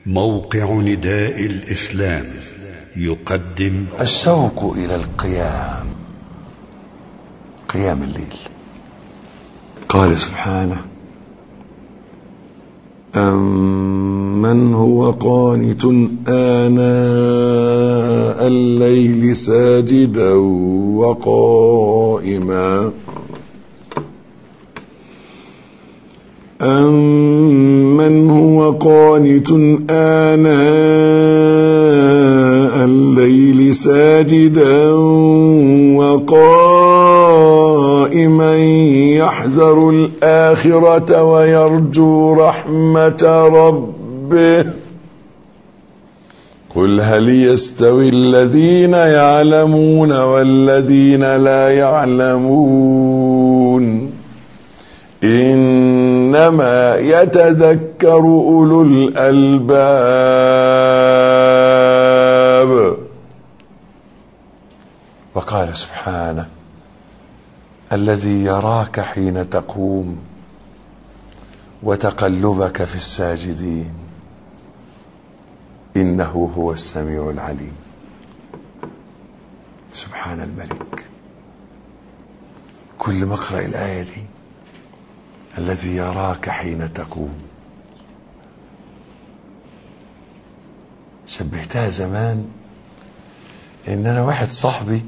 موقع نداء الإسلام يقدم الشوق إلى القيام قيام الليل قال سبحانه أمن هو قانت آناء الليل ساجدا وقائما أمن هو قانت آناء الليل ساجدا وقائما يحذر الآخرة ويرجو رحمة ربه قل هل يستوي الذين يعلمون والذين لا يعلمون إنما يتذكر أولو الألباب وقال سبحانه الذي يراك حين تقوم وتقلبك في الساجدين إنه هو السميع العليم سبحان الملك كل ما اقرأ الآية دي الذي يراك حين تقوم شبهتها زمان ان انا واحد صاحبي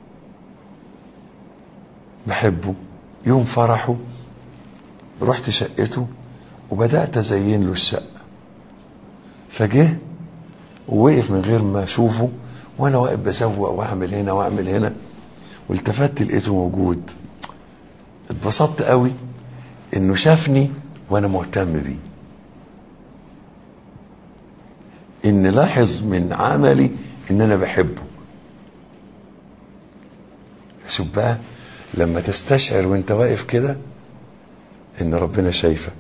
بحبه يوم فرحه رحت شقته وبدات ازين له الشقه فجه ووقف من غير ما اشوفه وانا واقف بسوق واعمل هنا واعمل هنا والتفت لقيته موجود اتبسطت قوي انه شافني وانا مهتم بيه ان لاحظ من عملي ان انا بحبه شوف بقى لما تستشعر وانت واقف كده ان ربنا شايفك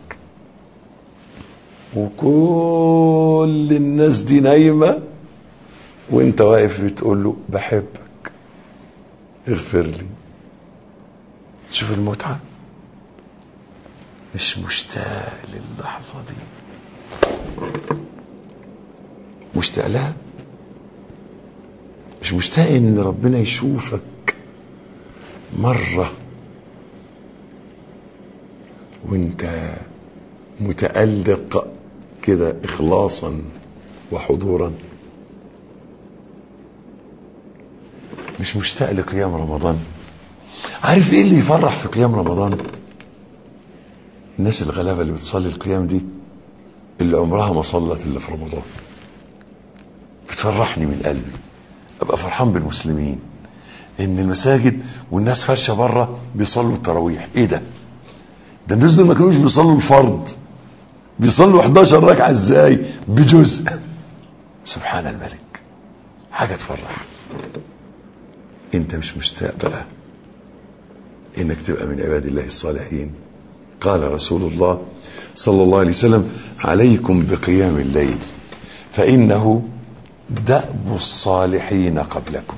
وكل الناس دي نايمة وانت واقف بتقول له بحبك اغفر لي شوف المتعه مش مشتاق للحظة دي مشتاق لها مش مشتاق ان ربنا يشوفك مرة وانت متألق كده إخلاصا وحضورا مش مشتاق لقيام رمضان عارف ايه اللي يفرح في قيام رمضان؟ الناس الغلابه اللي بتصلي القيام دي اللي عمرها ما صلت الا في رمضان بتفرحني من قلبي ابقى فرحان بالمسلمين ان المساجد والناس فرشه بره بيصلوا التراويح ايه ده ده الناس دول ما كانوش بيصلوا الفرض بيصلوا 11 ركعه ازاي بجزء سبحان الملك حاجه تفرح انت مش مشتاق بقى انك تبقى من عباد الله الصالحين قال رسول الله صلى الله عليه وسلم عليكم بقيام الليل فإنه دأب الصالحين قبلكم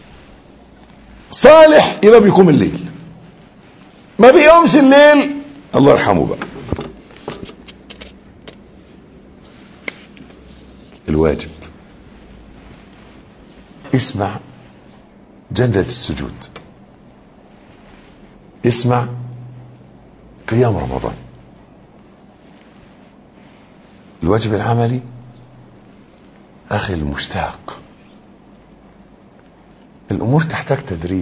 صالح يبقى بيقوم الليل ما بيقومش الليل الله يرحمه بقى الواجب اسمع جنة السجود اسمع قيام رمضان الواجب العملي اخي المشتاق الامور تحتاج تدريب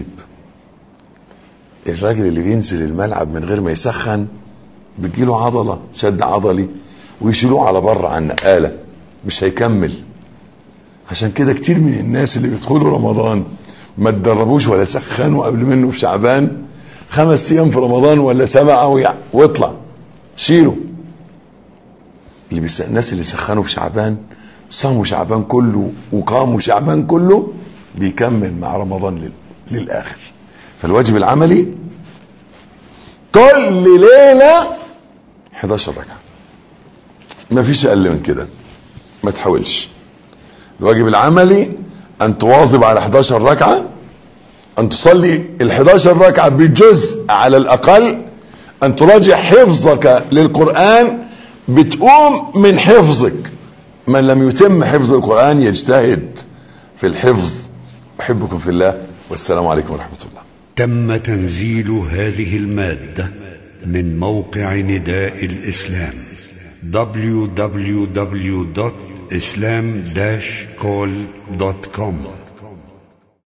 الراجل اللي بينزل الملعب من غير ما يسخن بتجيله عضله شد عضلي ويشيلوه على بره على النقاله مش هيكمل عشان كده كتير من الناس اللي بيدخلوا رمضان ما تدربوش ولا سخنوا قبل منه في شعبان خمس ايام في رمضان ولا سبعه واطلع شيله اللي بيس... الناس اللي سخنوا في شعبان صاموا شعبان كله وقاموا شعبان كله بيكمل مع رمضان لل... للاخر فالواجب العملي كل ليله 11 ركعه ما فيش اقل من كده ما تحاولش الواجب العملي ان تواظب على 11 ركعه أن تصلي ال 11 ركعة بجزء على الأقل أن تراجع حفظك للقرآن بتقوم من حفظك من لم يتم حفظ القرآن يجتهد في الحفظ أحبكم في الله والسلام عليكم ورحمة الله تم تنزيل هذه المادة من موقع نداء الإسلام www.islam-call.com